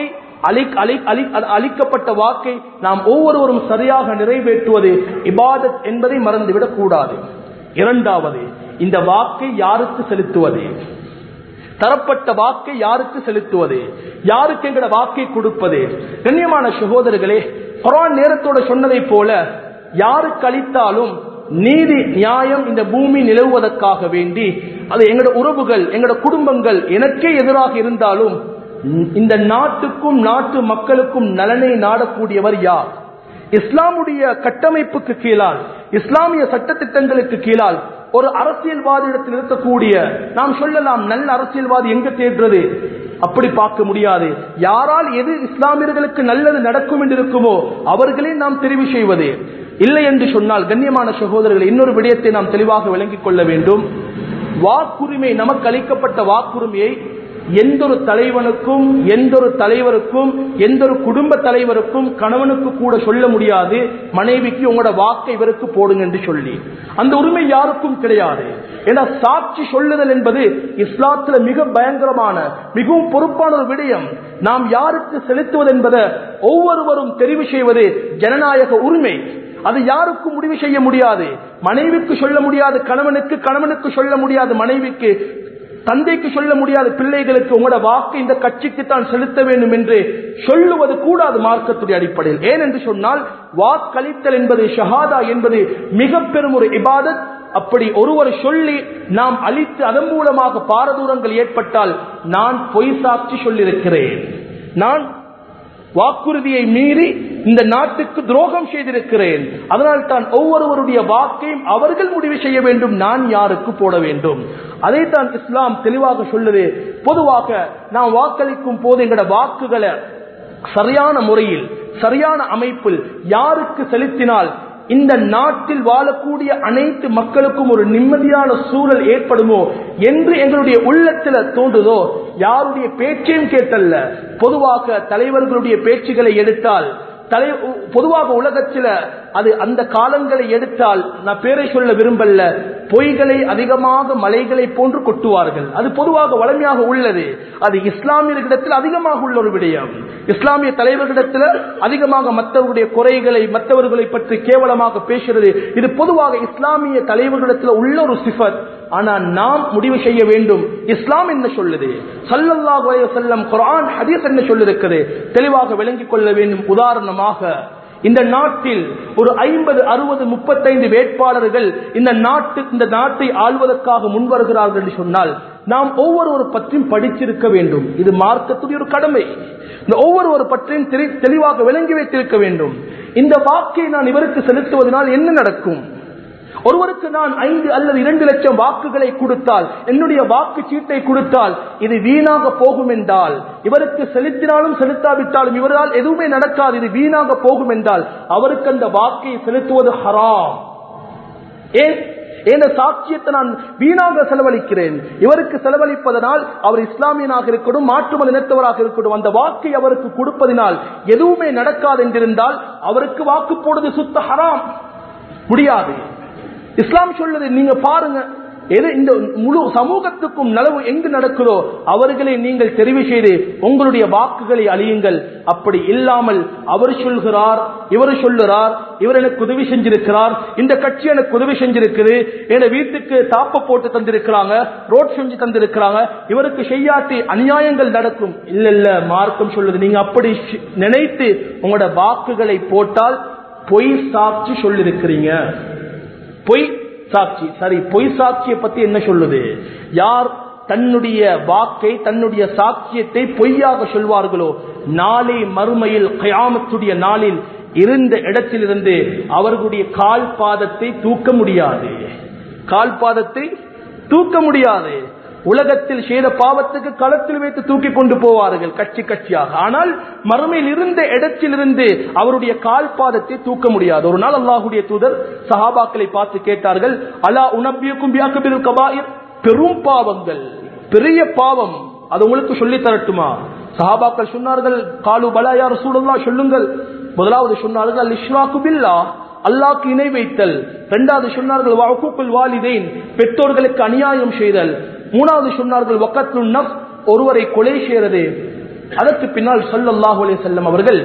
அளிக்கப்பட்ட வாக்கை நாம் ஒவ்வொருவரும் சரியாக நிறைவேற்றுவது இபாதத் என்பதை மறந்துவிடக் கூடாது இரண்டாவது இந்த வாக்கை யாருக்கு செலுத்துவது தரப்பட்ட வாக்கை யாருக்கு செலுத்துவது யாருக்கு எங்கட வாக்கை கொடுப்பது கண்ணியமான சகோதரர்களே குரான் நேரத்தோட சொன்னதை போல யாருக்கு அளித்தாலும் நீதி நியாயம் இந்த பூமி நிலவுவதற்காக வேண்டி அது எங்கட உறவுகள் எங்கட குடும்பங்கள் எனக்கே எதிராக இருந்தாலும் இந்த நாட்டுக்கும் நாட்டு மக்களுக்கும் நலனை நாடக்கூடியவர் யார் இஸ்லாமுடைய கட்டமைப்புக்கு கீழால் இஸ்லாமிய சட்டத்திட்டங்களுக்கு கீழால் ஒரு அரசியல்வாதியிடத்தில் இருக்கக்கூடிய நாம் சொல்லலாம் நல்ல அரசியல்வாதி எங்க தேடுறது அப்படி பார்க்க முடியாது யாரால் எது இஸ்லாமியர்களுக்கு நல்லது நடக்கும் என்று இருக்குமோ அவர்களே நாம் தெரிவு செய்வது இல்லை என்று சொன்னால் கண்ணியமான சகோதரர்கள் இன்னொரு விடயத்தை நாம் தெளிவாக விளங்கிக் கொள்ள வேண்டும் வாக்குரிமை நமக்கு அளிக்கப்பட்ட வாக்குரிமையை எந்த ஒரு தலைவனுக்கும் எந்த ஒரு தலைவருக்கும் எந்த ஒரு குடும்ப தலைவருக்கும் கணவனுக்கு கூட சொல்ல முடியாது மனைவிக்கு உங்களோட வாக்கை இவருக்கு போடுங்க என்று சொல்லி அந்த உரிமை யாருக்கும் கிடையாது ஏன்னா சாட்சி சொல்லுதல் என்பது இஸ்லாத்துல மிக பயங்கரமான மிகவும் பொறுப்பான ஒரு விடயம் நாம் யாருக்கு செலுத்துவது என்பதை ஒவ்வொருவரும் தெரிவு செய்வது ஜனநாயக உரிமை அது யாருக்கும் முடிவு செய்ய முடியாது மனைவிக்கு சொல்ல முடியாது கணவனுக்கு கணவனுக்கு சொல்ல முடியாது மனைவிக்கு தந்தைக்கு சொல்ல முடியாத பிள்ளைகளுக்கு உங்களோட வாக்கு இந்த கட்சிக்கு தான் செலுத்த வேண்டும் என்று சொல்லுவது கூடாது மார்க்கத்துடைய அடிப்படையில் ஏன் என்று சொன்னால் வாக்களித்தல் என்பது ஷஹாதா என்பது மிக பெரும் ஒரு இபாதத் அப்படி ஒருவர் சொல்லி நாம் அழித்து அதன் மூலமாக பாரதூரங்கள் ஏற்பட்டால் நான் பொய் சாட்சி சொல்லியிருக்கிறேன் நான் வாக்குறுதியை மீறி இந்த நாட்டுக்கு துரோகம் செய்திருக்கிறேன் அதனால் தான் ஒவ்வொருவருடைய வாக்கையும் அவர்கள் முடிவு செய்ய வேண்டும் நான் யாருக்கு போட வேண்டும் அதைத்தான் இஸ்லாம் தெளிவாக சொல்லுது பொதுவாக நாம் வாக்களிக்கும் போது எங்களோட வாக்குகளை சரியான முறையில் சரியான அமைப்பில் யாருக்கு செலுத்தினால் இந்த நாட்டில் வாழக்கூடிய அனைத்து மக்களுக்கும் ஒரு நிம்மதியான சூழல் ஏற்படுமோ என்று எங்களுடைய உள்ளத்துல தோன்றுதோ யாருடைய பேச்சையும் கேட்டல்ல பொதுவாக தலைவர்களுடைய பேச்சுகளை எடுத்தால் தலை பொதுவாக உலகத்தில் அது அந்த காலங்களை எடுத்தால் நான் பேரை சொல்ல விரும்பல பொய்களை அதிகமாக மலைகளை போன்று கொட்டுவார்கள் அது பொதுவாக வளமையாக உள்ளது அது இஸ்லாமியர்களிடத்தில் அதிகமாக உள்ள ஒரு விடயம் இஸ்லாமிய தலைவர்களிடத்தில் அதிகமாக மற்றவர்களுடைய குறைகளை மற்றவர்களை பற்றி கேவலமாக பேசுறது இது பொதுவாக இஸ்லாமிய தலைவர்களிடத்தில் உள்ள ஒரு சிஃபர் ஆனா நாம் முடிவு செய்ய வேண்டும் இஸ்லாம் என்ன சொல்லுது சல்லல்லாஹு அலைஹி வஸல்லம் குர்ஆன் ஹதீஸ் என்ன சொல்லிருக்குது தெளிவாக விளங்கிக் கொள்ள வேண்டும் உதாரணமாக இந்த நாட்டில் ஒரு ஐம்பது அறுபது முப்பத்தைந்து வேட்பாளர்கள் இந்த நாட்டு இந்த நாட்டை ஆள்வதற்காக முன்வருகிறார்கள் என்று சொன்னால் நாம் ஒவ்வொருவர் பற்றியும் படிச்சிருக்க வேண்டும் இது மார்க்கத்துடைய ஒரு கடமை இந்த ஒவ்வொருவர் பற்றியும் தெரி- தெளிவாக விளங்கி வைத்திருக்க வேண்டும் இந்த வாக்கை நான் இவருக்கு செலுத்துவதனால் என்ன நடக்கும் ஒருவருக்கு நான் ஐந்து அல்லது இரண்டு லட்சம் வாக்குகளை கொடுத்தால் என்னுடைய வாக்கு சீட்டை கொடுத்தால் இது வீணாக போகும் என்றால் இவருக்கு செலுத்தினாலும் செலுத்தாவிட்டாலும் இவரால் எதுவுமே நடக்காது இது வீணாக போகும் என்றால் அவருக்கு அந்த வாக்கை செலுத்துவது ஹராம் ஏன் இந்த சாட்சியத்தை நான் வீணாக செலவழிக்கிறேன் இவருக்கு செலவழிப்பதனால் அவர் இஸ்லாமியனாக இருக்கட்டும் மாற்றுமத இனத்தவராக இருக்கட்டும் அந்த வாக்கை அவருக்கு கொடுப்பதினால் எதுவுமே நடக்காது என்றிருந்தால் அவருக்கு வாக்கு போடுவது சுத்த ஹராம் முடியாது இஸ்லாம் சொல்லுது நீங்க பாருங்க எது இந்த முழு சமூகத்துக்கும் நலவு எங்கு நடக்குதோ அவர்களை நீங்கள் தெரிவு செய்து உங்களுடைய வாக்குகளை அழியுங்கள் அப்படி இல்லாமல் அவர் சொல்கிறார் இவர் சொல்லுறார் இவர் எனக்கு உதவி செஞ்சிருக்கிறார் இந்த கட்சி எனக்கு உதவி செஞ்சிருக்குது என் வீட்டுக்கு தாப்ப போட்டு தந்திருக்கிறாங்க ரோட் செஞ்சு தந்திருக்கிறாங்க இவருக்கு செய்யாட்டி அநியாயங்கள் நடக்கும் இல்ல இல்ல மார்க்கம் சொல்லுது நீங்க அப்படி சி- நினைத்து உங்களோட வாக்குகளை போட்டால் பொய் சாட்சி சொல்லிருக்கிறீங்க பொய் சாட்சி சரி பொய் சாட்சியை பத்தி என்ன சொல்லுது யார் தன்னுடைய வாக்கை தன்னுடைய சாட்சியத்தை பொய்யாக சொல்வார்களோ நாளை மறுமையில் கயாமத்துடைய நாளில் இருந்த இடத்திலிருந்து அவர்களுடைய கால் பாதத்தை தூக்க முடியாது கால் பாதத்தை தூக்க முடியாது உலகத்தில் செய்த பாவத்துக்கு களத்தில் வைத்து தூக்கி கொண்டு போவார்கள் கட்சி கட்சியாக ஆனால் மறுமையில் இருந்த இடத்திலிருந்து அவருடைய கால் பாதத்தை தூக்க முடியாது ஒரு நாள் அல்லாஹுடைய தூதர் சஹாபாக்களை பார்த்து கேட்டார்கள் அலா உனப்பியக்கும் பியாக்கபில் கபாயிர் பெரும் பாவங்கள் பெரிய பாவம் அது உங்களுக்கு சொல்லி தரட்டுமா சஹாபாக்கள் சொன்னார்கள் காலு பலா யார் சூழல்லா சொல்லுங்கள் முதலாவது சொன்னார்கள் அல் இஷ்ராக்கு பில்லா அல்லாஹ்க்கு இணை வைத்தல் இரண்டாவது சொன்னார்கள் வஅகூக்குல் வாலிதைன் பெற்றோர்களுக்கு அநியாயம் செய்தல் மூணாவது சொன்னார்கள் வக்கத்து நஃப் ஒருவரை கொலை செய்யறது அதற்கு பின்னால் ஸல்லல்லாஹு அலைஹி வஸல்லம் அவர்கள்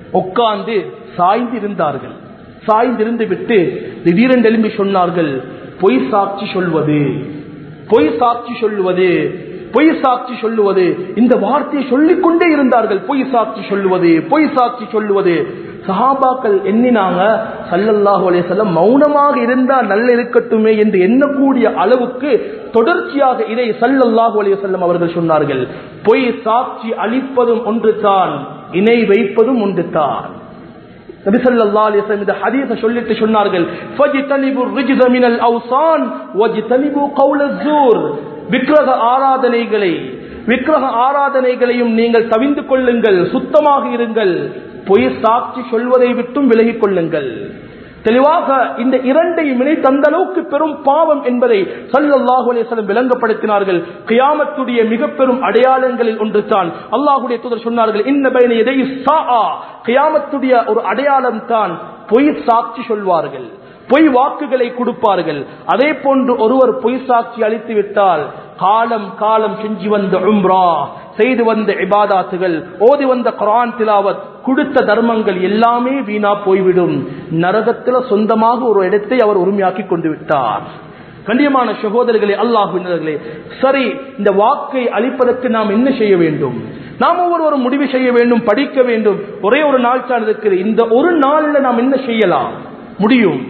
உட்கார்ந்து சாய்ந்து இருந்தார்கள் சாய்ந்திருந்து விட்டு திடீரென்று எழும்பி சொன்னார்கள் பொய் சாட்சி சொல்வது பொய் சாட்சி சொல்லுவது பொய் சாட்சி சொல்லுவது இந்த வார்த்தையை சொல்லிக் கொண்டே இருந்தார்கள் பொய் சாட்சி சொல்லுவது பொய் சாட்சி சொல்லுவது சஹாபாக்கள் எண்ணினாங்க சல்லல்லாஹு அலைஹிஸ்ஸலாம் மௌனமாக இருந்தால் நல்ல இருக்கட்டுமே என்று எண்ணக்கூடிய அளவுக்கு தொடர்ச்சியாக இதை சல்லல்லாஹு அலைஹிஸ்ஸலாம் அவர்கள் சொன்னார்கள் பொய் சாட்சி அளிப்பதும் ஒன்றுதான் இணை வைப்பதும் ஒன்றுதான் நபி ஸல்லல்லாஹு அலைஹி வஸல்லம் இந்த ஹதீஸை சொல்லிட்டு சொன்னார்கள் ஃபஜ்தனிபு ரிஜ்ஸ மினல் அவ்சான் வஜ்தனிபு கௌல ஸூர் விக்கிரக ஆராதனைகளை விக்கிரக ஆராதனைகளையும் நீங்கள் தவிந்து கொள்ளுங்கள் சுத்தமாக இருங்கள் பொய் சாட்சி சொல்வதை விட்டும் விலகிக் கொள்ளுங்கள் தெளிவாக இந்த இரண்டையும் இணைத்து அந்த அளவுக்கு பெரும் பாவம் என்பதை சல்லல்லாஹு அலைஹி வஸல்லம் விளங்கப்படுத்தினார்கள் கியாமத்துடைய மிக பெரும் அடையாளங்களில் ஒன்று தான் அல்லாஹ்வுடைய தூதர் சொன்னார்கள் இன்ன பைன எதை சாஆ கியாமத்துடைய ஒரு அடையாளம் தான் பொய் சாட்சி சொல்வார்கள் பொய் வாக்குகளை கொடுப்பார்கள் அதே போன்று ஒருவர் பொய் சாட்சி அளித்து விட்டால் காலம் காலம் செஞ்சு வந்த உம்ரா செய்து வந்த இபாதாத்துகள் ஓதி வந்த குரான் திலாவத் கொடுத்த தர்மங்கள் எல்லாமே வீணா போய்விடும் நரகத்துல சொந்தமாக ஒரு இடத்தை அவர் உரிமையாக்கி கொண்டு விட்டார் கண்டியமான சகோதரர்களே அல்லாஹுவினர்களே சரி இந்த வாக்கை அளிப்பதற்கு நாம் என்ன செய்ய வேண்டும் நாம் ஒவ்வொருவரும் முடிவு செய்ய வேண்டும் படிக்க வேண்டும் ஒரே ஒரு நாள் சார் இருக்கிறது இந்த ஒரு நாள்ல நாம் என்ன செய்யலாம் முடியும்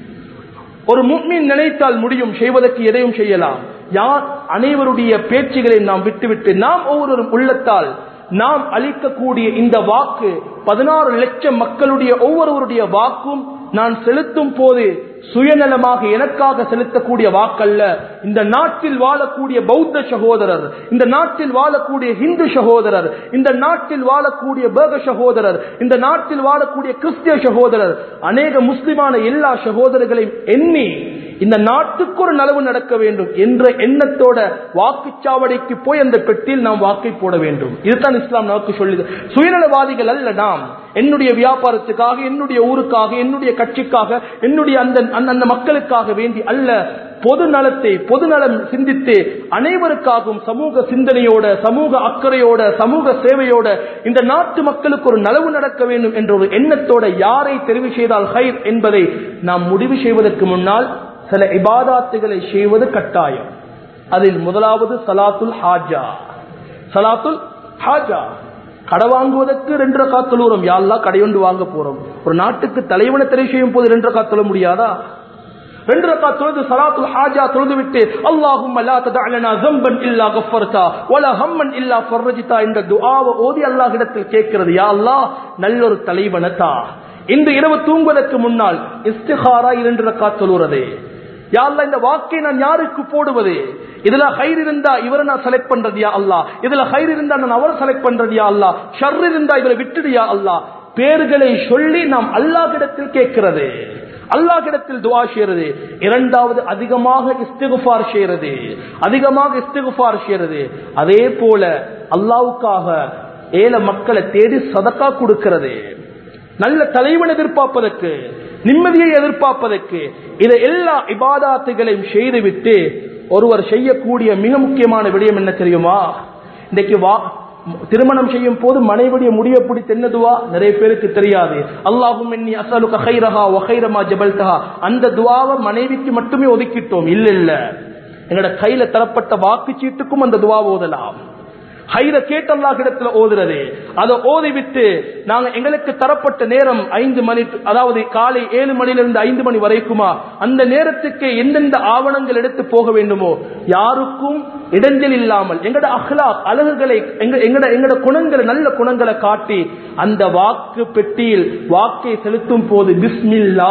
ஒரு முக்மீன் நினைத்தால் முடியும் செய்வதற்கு எதையும் செய்யலாம் யார் அனைவருடைய பேச்சுகளை நாம் விட்டுவிட்டு நாம் ஒவ்வொருவரும் உள்ளத்தால் நாம் அளிக்கக்கூடிய இந்த வாக்கு பதினாறு லட்சம் மக்களுடைய ஒவ்வொருவருடைய வாக்கும் நான் செலுத்தும் போது சுயநலமாக எனக்காக செலுத்தக்கூடிய வாக்கல்ல இந்த நாட்டில் வாழக்கூடிய பௌத்த சகோதரர் இந்த நாட்டில் வாழக்கூடிய இந்து சகோதரர் இந்த நாட்டில் வாழக்கூடிய பேக சகோதரர் இந்த நாட்டில் வாழக்கூடிய கிறிஸ்திய சகோதரர் அநேக முஸ்லிமான எல்லா சகோதரர்களையும் எண்ணி இந்த நாட்டுக்கு ஒரு நலவு நடக்க வேண்டும் என்ற எண்ணத்தோட வாக்குச்சாவடிக்கு போய் அந்த பெட்டியில் நாம் வாக்கை போட வேண்டும் இதுதான் இஸ்லாம் நமக்கு சொல்லுது சுயநலவாதிகள் அல்ல நாம் என்னுடைய வியாபாரத்துக்காக என்னுடைய ஊருக்காக என்னுடைய கட்சிக்காக என்னுடைய அந்த அந்த- அந்த மக்களுக்காக வேண்டி அல்ல பொது நலத்தை பொது நலம் சிந்தித்து அனைவருக்காகவும் சமூக சிந்தனையோட சமூக அக்கறையோட சமூக சேவையோட இந்த நாட்டு மக்களுக்கு ஒரு நலவு நடக்க வேண்டும் என்ற ஒரு எண்ணத்தோட யாரை தெரிவு செய்தால் ஹைர் என்பதை நாம் முடிவு செய்வதற்கு முன்னால் சில இபாதாத்துகளை செய்வது கட்டாயம் அதில் முதலாவது சலாத்துல் ஹாஜா சலாத்துல் ஹாஜா கடை வாங்குவதற்கு ரெண்டு ரக்கா தொழுகிறோம் யாரெல்லாம் கடையொண்டு வாங்க போறோம் ஒரு நாட்டுக்கு தலைவனை தெரிவு செய்யும் போது ரெண்டு ரக்கா தொழ முடியாதா ரெண்டு ரக்கா தொழுது சலாத்துல் ஹாஜா தொழுது விட்டு அல்லாஹும் லா ததஅலனா ذنبا இல்லா கஃபர்தா வலா ஹம்மன் இல்லா ஃபர்ரஜ்தா என்ற துஆவை ஓதி அல்லாஹ்விடத்தில் கேட்கிறது யா அல்லாஹ் நல்ல ஒரு தலைவனை தா இன்று இரவு தூங்குவதற்கு முன்னால் இஸ்திகாரா இரண்டு ரக்கா தொழுகிறது யா அல்லாஹ் இந்த வாக்கை நான் யாருக்கு போடுவது இதுல ஹைர் இருந்தா இவரை நான் செலக்ட் பண்றது யா அல்லாஹ் இதுல ஹைர் இருந்தா நான் அவரை செலக்ட் பண்றது யா அல்லாஹ் ஷர் இருந்தா இவரை விட்டுடு யா அல்லாஹ் பேர்களை சொல்லி நாம் அல்லாஹ்விடத்தில் கேட்கிறது அல்லாஹ்விடத்தில் துவா செய்யறது இரண்டாவது அதிகமாக இஸ்திகுஃபார் செய்யறது அதிகமாக இஸ்திகுஃபார் செய்யறது அதே போல அல்லாஹ்வுக்காக ஏழை மக்களை தேடி சதக்கா கொடுக்கிறது நல்ல தலைவன் எதிர்பார்ப்பதற்கு நிம்மதியை எதிர்பார்ப்பதற்கு இதை எல்லா இபாதாத்துகளையும் செய்துவிட்டு ஒருவர் செய்யக்கூடிய மிக முக்கியமான விடயம் என்ன தெரியுமா இன்றைக்கு வா திருமணம் செய்யும் போது மனைவிடைய முடிய பிடித்து என்னதுவா நிறைய பேருக்கு தெரியாது அல்லாஹும் என்னி அசலுக ஹைரஹா ஒஹைரமா ஜபல்தஹா அந்த துவாவை மனைவிக்கு மட்டுமே ஒதுக்கிட்டோம் இல்ல இல்ல எங்களோட கையில தரப்பட்ட வாக்குச்சீட்டுக்கும் அந்த துவா ஓதலாம் ஹைர கேட்டல்லாஹிடத்துல ஓதுறது அதை ஓதி விட்டு நாங்க எங்களுக்கு தரப்பட்ட நேரம் ஐந்து மணி அதாவது காலை ஏழு மணிலிருந்து ஐந்து மணி வரைக்குமா அந்த நேரத்துக்கு எந்தெந்த ஆவணங்கள் எடுத்து போக வேண்டுமோ யாருக்கும் இடைஞ்சல் இல்லாமல் எங்கட அஹ்லாக் அழகுகளை எங்க எங்கட எங்கட குணங்களை நல்ல குணங்களை காட்டி அந்த வாக்கு பெட்டியில் வாக்கை செலுத்தும் போது பிஸ்மில்லா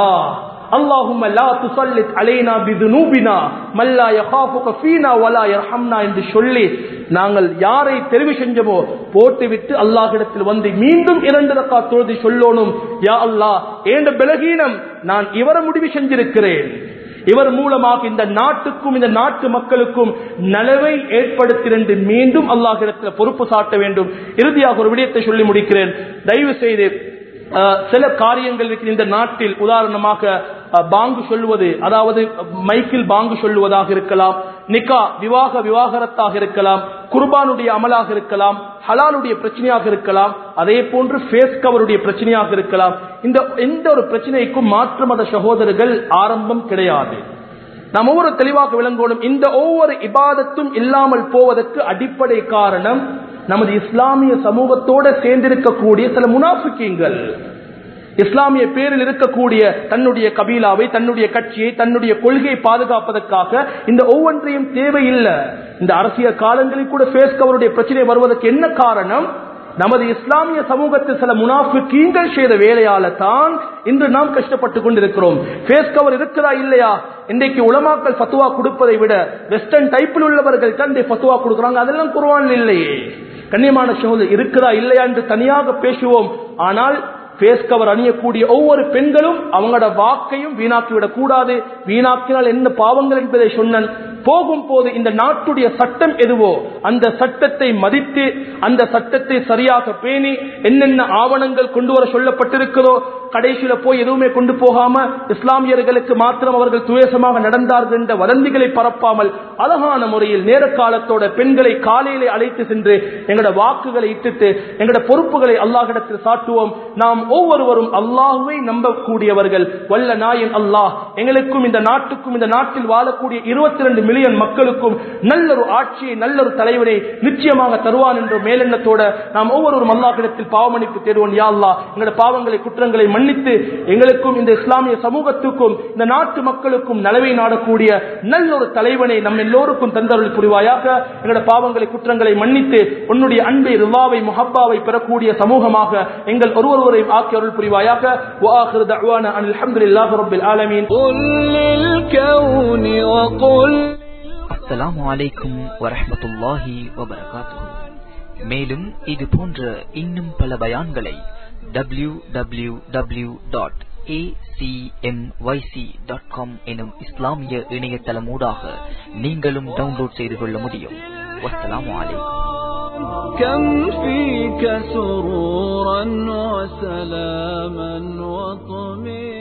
اللهم لا تسلط علينا بذنوبنا من لا يخافك فينا ولا يرحمنا என்று சொல்லி நாங்கள் யாரை தெரிவு செஞ்சோமோ போட்டுவிட்டு அல்லாஹ்விடத்தில் வந்து மீண்டும் இரண்டு ரக்கா தொழுது சொல்லணும் யா அல்லாஹ் ஏண்ட பலகீனம் நான் இவரை முடிவு செஞ்சிருக்கிறேன் இவர் மூலமாக இந்த நாட்டுக்கும் இந்த நாட்டு மக்களுக்கும் நலவை ஏற்படுத்திரண்டு மீண்டும் அல்லாஹ்விடத்தில் பொறுப்பு சாட்ட வேண்டும் இறுதியாக ஒரு விடயத்தை சொல்லி முடிக்கிறேன் தயவு செய்து அஹ், சில காரியங்கள் இருக்கு இந்த நாட்டில் உதாரணமாக அஹ், பாங்கு சொல்லுவது அதாவது மைக்கில் பாங்கு சொல்லுவதாக இருக்கலாம் நிக்கா விவாக விவாகரத்தாக இருக்கலாம் குர்பானுடைய அமலாக இருக்கலாம் ஹலாலுடைய பிரச்சனையாக இருக்கலாம் அதே போன்று ஃபேஸ் கவருடைய பிரச்சனையாக இருக்கலாம் இந்த எந்த ஒரு பிரச்சனைக்கும் மாற்று மத சகோதரர்கள் ஆரம்பம் கிடையாது நாம் ஒவ்வொரு தெளிவாக விளங்கணும் இந்த ஒவ்வொரு இபாதத்தும் இல்லாமல் போவதற்கு அடிப்படை காரணம் நமது இஸ்லாமிய சமூகத்தோட சேர்ந்திருக்கக்கூடிய சில முனாஃபிக்கீங்கள் இஸ்லாமிய பேரில் இருக்கக்கூடிய தன்னுடைய கபீலாவை தன்னுடைய கட்சியை தன்னுடைய கொள்கையை பாதுகாப்பதற்காக இந்த ஒவ்வொன்றையும் தேவையில்லை இந்த அரசியல் காலங்களில் கூட ஃபேஸ் கவருடைய பிரச்சனை வருவதற்கு என்ன காரணம் நமது இஸ்லாமிய சமூகத்தில் சில முனாஃபிக்கீங்கள் செய்த வேலையால தான் இன்று நாம் கஷ்டப்பட்டுக் கொண்டிருக்கிறோம் ஃபேஸ் கவர் இருக்கிறா இல்லையா இன்றைக்கு உலமாக்கள் ஃபத்துவா கொடுப்பதை விட வெஸ்டர்ன் டைப்பில் உள்ளவர்கள் தான் ஃபத்துவா கொடுக்குறாங்க அதெல்லாம் குர்ஆன் இல்லையே கண்ணியமான சகோதரர் இருக்கிறா இல்லையா என்று தனியாக பேசுவோம் ஆனால் ஃபேஸ் கவர் அணியக்கூடிய ஒவ்வொரு பெண்களும் அவங்களோட வாக்கையும் வீணாக்கிவிடக் கூடாது வீணாக்கினால் என்ன பாவங்கள் என்பதை சொன்னன் போகும் போது இந்த நாட்டுடைய சட்டம் எதுவோ அந்த சட்டத்தை மதித்து அந்த சட்டத்தை சரியாக பேணி என்னென்ன ஆவணங்கள் கொண்டு வர சொல்லப்பட்டிருக்கிறதோ கடைசியில போய் எதுவுமே கொண்டு போகாம இஸ்லாமியர்களுக்கு மாத்திரம் அவர்கள் துவேசமாக நடந்தார்கள் என்ற வதந்திகளை பரப்பாமல் அழகான முறையில் நேர காலத்தோட பெண்களை காலையிலே அழைத்து சென்று எங்களோட வாக்குகளை இட்டுட்டு எங்களோட பொறுப்புகளை அல்லாஹிடத்தில் சாட்டுவோம் நாம் ஒவ்வொருவரும் அல்லாஹுவை நம்பக்கூடியவர்கள் வல்ல நாயன் அல்லாஹ் எங்களுக்கும் இந்த நாட்டுக்கும் இந்த நாட்டில் வாழக்கூடிய இருபத்தி ரெண்டு மில்லியன் மக்களுக்கும் நல்லொரு ஆட்சியை நல்லொரு தலைவரை நிச்சயமாக தருவான் என்ற மேலெண்ணத்தோட நாம் ஒவ்வொருவரும் அல்லாஹிடத்தில் பாவமன்னிப்பு தேடுவோம் யா அல்லாஹ் எங்களோட பாவங்களை குற்றங்களை மன்னித்து எங்களுக்கும் இந்த இஸ்லாமிய சமூகத்துக்கும் இந்த நாட்டு மக்களுக்கும் நலவை நாடக்கூடிய நல்லொரு தலைவனை நம் எல்லோருக்கும் தந்தருள் புரிவாயாக எங்களோட பாவங்களை குற்றங்களை மன்னித்து உன்னுடைய அன்பை ரிவாவை முஹப்பாவை பெறக்கூடிய சமூகமாக எங்கள் ஒருவரையும் ஆக்கி அருள் புரிவாயாக وآخر دعوانا أن الحمد لله رب العالمين قل للكون وقل அஸ்ஸலாமு அலைக்கும் வரஹ்மத்துல்லாஹி வபரகாத்துஹு மேலும் இது போன்ற இன்னும் பல பயான்களை W W W dot dot com எனும் இஸ்லாமிய இணையதளமூடாக நீங்களும் டவுன்லோட் செய்து கொள்ள முடியும் வஸ்ஸலாமு அலைக்கும் كم فيك سرورا وسلاما وطمئنا